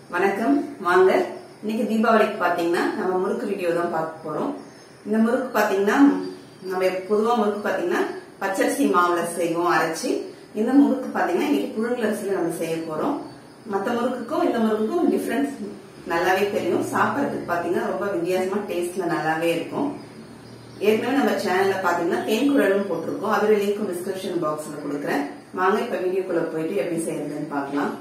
வணக்கம் வாங்க இன்னைக்கு தீபாவளிக்கு பாத்தீங்கன்னா நம்ம முறுக்கு வீடியோ தான் பார்க்க போறோம் இந்த முறுக்கு பாத்தீங்கன்னா நம்ம பொதுவா முறுக்கு பாத்தீங்கன்னா பச்சரிசி மாவுல செய்வோம் அரைச்சி இந்த முறுக்கு பாத்தீங்கன்னா இன்னைக்கு புழுங்கல் அரிசியில நம்ம செய்ய போறோம் மத்த முறுக்குக்கும் இந்த முறுக்குக்கும் டிஃபரன்ஸ் நல்லாவே தெரியும் சாப்பிடறதுக்கு பாத்தீங்கன்னா ரொம்ப வித்தியாசமா டேஸ்ட்ல நல்லாவே இருக்கும் ஏற்கனவே நம்ம சேனல்ல பாத்தீங்கன்னா தேன் குழலும் போட்டிருக்கோம் அதோட லிங்க் டிஸ்கிரிப்ஷன் பாக்ஸ்ல கொடுக்குறேன் வாங்க இப்ப வீடியோக்குள்ள போயிட்டு எப்படி செய்யறதுன்னு பார்க்கலாம்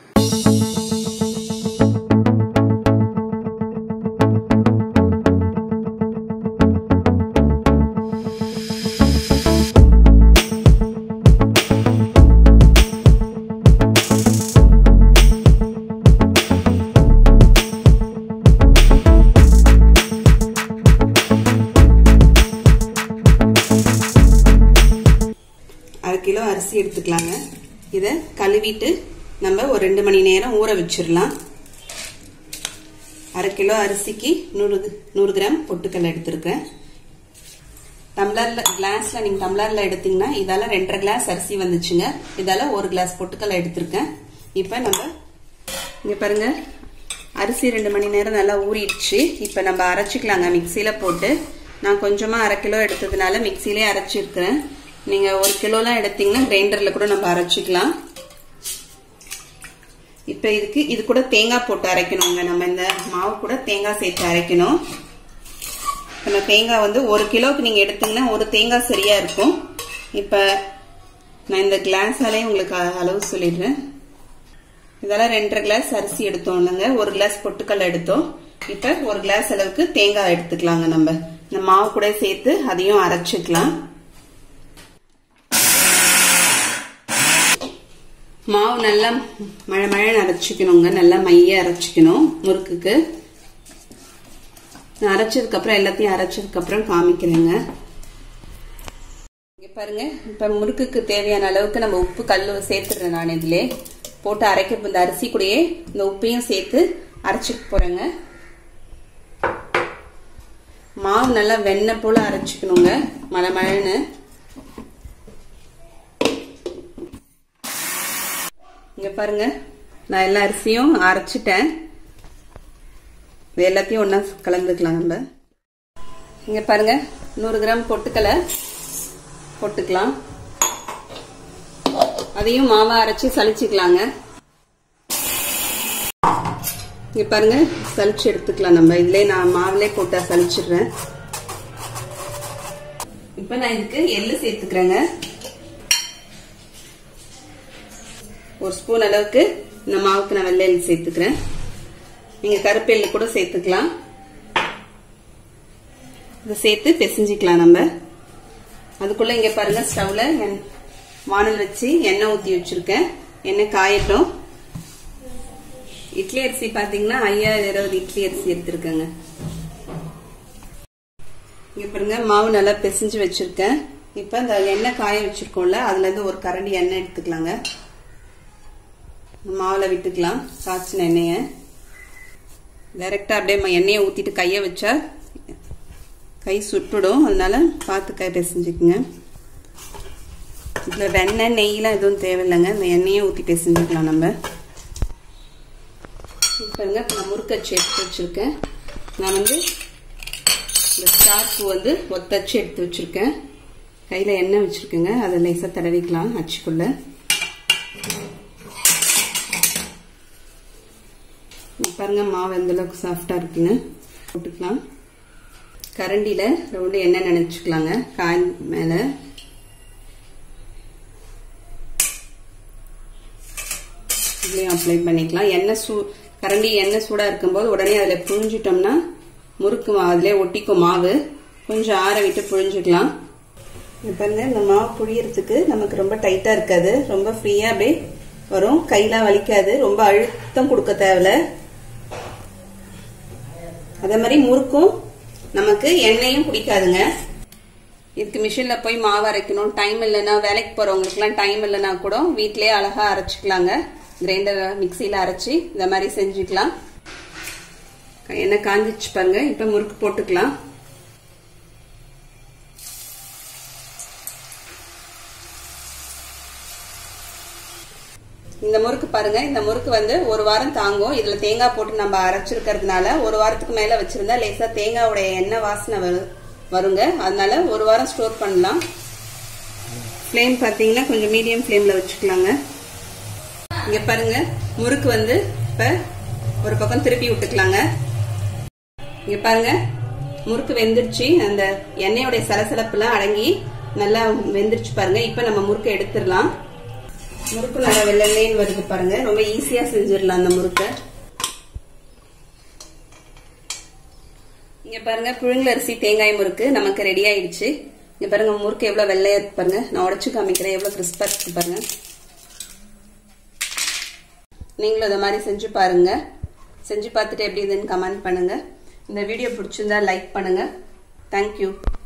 அரை கிலோ அரிசி எடுத்துக்கலாங்க இதை கழுவிட்டு நம்ம ஒரு ரெண்டு மணி நேரம் ஊற வச்சிடலாம் அரை கிலோ அரிசிக்கு நூறு நூறு கிராம் பொட்டுக்கல்ல எடுத்திருக்கேன் டம்ளர்ல கிளாஸ்ல நீங்க டம்ளர்ல எடுத்தீங்கன்னா இதால ரெண்டரை கிளாஸ் அரிசி வந்துச்சுங்க இதால ஒரு கிளாஸ் பொட்டுக்கல்ல எடுத்திருக்கேன் இப்ப நம்ம இங்க பாருங்க அரிசி ரெண்டு மணி நேரம் நல்லா ஊறிடுச்சு இப்ப நம்ம அரைச்சிக்கலாங்க மிக்சியில போட்டு நான் கொஞ்சமா அரை கிலோ எடுத்ததுனால மிக்சிலே அரைச்சிருக்கிறேன் நீங்க ஒரு கிலோலாம் எடுத்தீங்கன்னா கிரைண்டர்ல கூட நம்ம அரைச்சிக்கலாம் இப்ப இதுக்கு இது கூட தேங்காய் போட்டு அரைக்கணுங்க நம்ம இந்த மாவு கூட தேங்காய் சேர்த்து அரைக்கணும் நம்ம தேங்காய் வந்து ஒரு கிலோக்கு நீங்க எடுத்தீங்கன்னா ஒரு தேங்காய் சரியா இருக்கும் இப்ப நான் இந்த கிளாஸாலே உங்களுக்கு அளவு சொல்லிடுறேன் இதெல்லாம் ரெண்டரை கிளாஸ் அரிசி எடுத்தோம் இல்லைங்க ஒரு கிளாஸ் பொட்டுக்கல்ல எடுத்தோம் இப்ப ஒரு கிளாஸ் அளவுக்கு தேங்காய் எடுத்துக்கலாங்க நம்ம இந்த மாவு கூட சேர்த்து அதையும் அரைச்சிக்கலாம் மாவு நல்லா மழை மழை அரைச்சிக்கணுங்க நல்லா மைய அரைச்சிக்கணும் முறுக்குக்கு அரைச்சதுக்கு அப்புறம் எல்லாத்தையும் அரைச்சதுக்கு அப்புறம் காமிக்கிறேங்க இங்க பாருங்க இப்ப முறுக்குக்கு தேவையான அளவுக்கு நம்ம உப்பு கல்லு சேர்த்துடுறேன் நான் இதுல போட்டு அரைக்க இந்த அரிசி கூடயே இந்த உப்பையும் சேர்த்து அரைச்சிக்க போறேங்க மாவு நல்லா வெண்ணெய் போல அரைச்சிக்கணுங்க மழை மழைன்னு இங்க பாருங்க நான் எல்லா அரிசியும் அரைச்சிட்டேன் இது எல்லாத்தையும் ஒன்னா கலந்துக்கலாம் நம்ம இங்க பாருங்க நூறு கிராம் பொட்டுக்கலை போட்டுக்கலாம் அதையும் மாவா அரைச்சி சளிச்சுக்கலாங்க இங்க பாருங்க சளிச்சு எடுத்துக்கலாம் நம்ம இதுல நான் மாவுலே போட்டா சளிச்சிடுறேன் இப்ப நான் இதுக்கு எள்ளு சேர்த்துக்கிறேங்க ஒரு ஸ்பூன் அளவுக்கு இந்த மாவுக்கு நான் வெள்ளை எள்ளு சேர்த்துக்கிறேன் நீங்க கருப்பு எள்ளு கூட சேர்த்துக்கலாம் இதை சேர்த்து பிசைஞ்சிக்கலாம் நம்ம அதுக்குள்ள இங்க பாருங்க ஸ்டவ்ல வானல் வச்சு எண்ணெய் ஊத்தி வச்சிருக்கேன் எண்ணெய் காயட்டும் இட்லி அரிசி பாத்தீங்கன்னா ஐயாயிரம் இருபது இட்லி அரிசி எடுத்திருக்கேங்க இங்க பாருங்க மாவு நல்லா பிசைஞ்சு வச்சிருக்கேன் இப்ப இந்த எண்ணெய் காய வச்சிருக்கோம்ல அதுல இருந்து ஒரு கரண்டி எண்ணெய் எடுத்துக்கலாங்க மாவுல விட்டுக்கலாம் காய்ச்சின எண்ணெய டைரக்டா அப்படியே எண்ணெயை ஊத்திட்டு கைய வச்சா கை சுட்டுடும் அதனால பார்த்து கை பிசைஞ்சுக்குங்க இதுல வெண்ணெய் நெய்லாம் எதுவும் தேவையில்லைங்க இந்த எண்ணெயை ஊத்தி பிசைஞ்சுக்கலாம் நம்ம பாருங்க நான் முறுக்கச்சு எடுத்து வச்சிருக்கேன் நான் வந்து இந்த ஸ்டார் பூ வந்து ஒத்தச்சு எடுத்து வச்சிருக்கேன் கையில எண்ணெய் வச்சிருக்கேங்க அதை லேசா தடவிக்கலாம் அச்சுக்குள்ள பாருங்க மாவு எந்த அளவுக்கு சாஃப்டா இருக்குன்னு போட்டுக்கலாம் கரண்டியில ரவுண்டு எண்ணெய் நினைச்சுக்கலாங்க காய் மேல இதுலயும் அப்ளை பண்ணிக்கலாம் எண்ணெய் சூ கரண்டி எண்ணெய் சூடா இருக்கும்போது உடனே அதுல புழிஞ்சிட்டோம்னா முறுக்கு மாவு அதுல ஒட்டிக்கும் மாவு கொஞ்சம் ஆற விட்டு புழிஞ்சுக்கலாம் பாருங்க இந்த மாவு புழியறதுக்கு நமக்கு ரொம்ப டைட்டா இருக்காது ரொம்ப ஃப்ரீயா அப்படியே வரும் கையெல்லாம் வலிக்காது ரொம்ப அழுத்தம் கொடுக்க தேவையில்ல அதே மாதிரி முறுக்கும் நமக்கு எண்ணெயும் பிடிக்காதுங்க இதுக்கு மிஷின்ல போய் மாவு அரைக்கணும் டைம் இல்லைன்னா வேலைக்கு போறவங்களுக்குலாம் டைம் இல்லைன்னா கூட வீட்லயே அழகா அரைச்சிக்கலாங்க கிரைண்டர் மிக்சியில அரைச்சி இந்த மாதிரி செஞ்சுக்கலாம் எண்ணெய் காஞ்சிச்சு பாருங்க இப்ப முறுக்கு போட்டுக்கலாம் இந்த முறுக்கு பாருங்க இந்த முறுக்கு வந்து ஒரு வாரம் தாங்கும் இதுல தேங்காய் போட்டு நம்ம அரைச்சிருக்கிறதுனால ஒரு வாரத்துக்கு மேல வச்சிருந்தா லேசா தேங்காயோடைய எண்ணெய் வாசனை வரு வருங்க அதனால ஒரு வாரம் ஸ்டோர் பண்ணலாம் ஃப்ளேம் பார்த்தீங்கன்னா கொஞ்சம் மீடியம் ஃப்ளேம்ல வச்சுக்கலாங்க இங்க பாருங்க முறுக்கு வந்து இப்ப ஒரு பக்கம் திருப்பி விட்டுக்கலாங்க இங்க பாருங்க முறுக்கு வெந்துருச்சு அந்த எண்ணெயோடைய சலசலப்புலாம் அடங்கி நல்லா வெந்துருச்சு பாருங்க இப்ப நம்ம முறுக்கு எடுத்துடலாம் முறுக்கு நல்லா வெள்ளைன்னு வருது பாருங்க ரொம்ப ஈஸியா செஞ்சிடலாம் அந்த முறுக்கை இங்க பாருங்க புழுங்கல் அரிசி தேங்காய் முறுக்கு நமக்கு ரெடி ஆயிடுச்சு இங்க பாருங்க முறுக்கு எவ்வளவு வெள்ளையா இருக்கு பாருங்க நான் உடச்சு காமிக்கிறேன் எவ்வளவு கிறிஸ்பா இருக்கு பாருங்க நீங்களும் இதை மாதிரி செஞ்சு பாருங்க செஞ்சு பார்த்துட்டு எப்படி இதுன்னு கமெண்ட் பண்ணுங்க இந்த வீடியோ பிடிச்சிருந்தா லைக் பண்ணுங்க தேங்க்யூ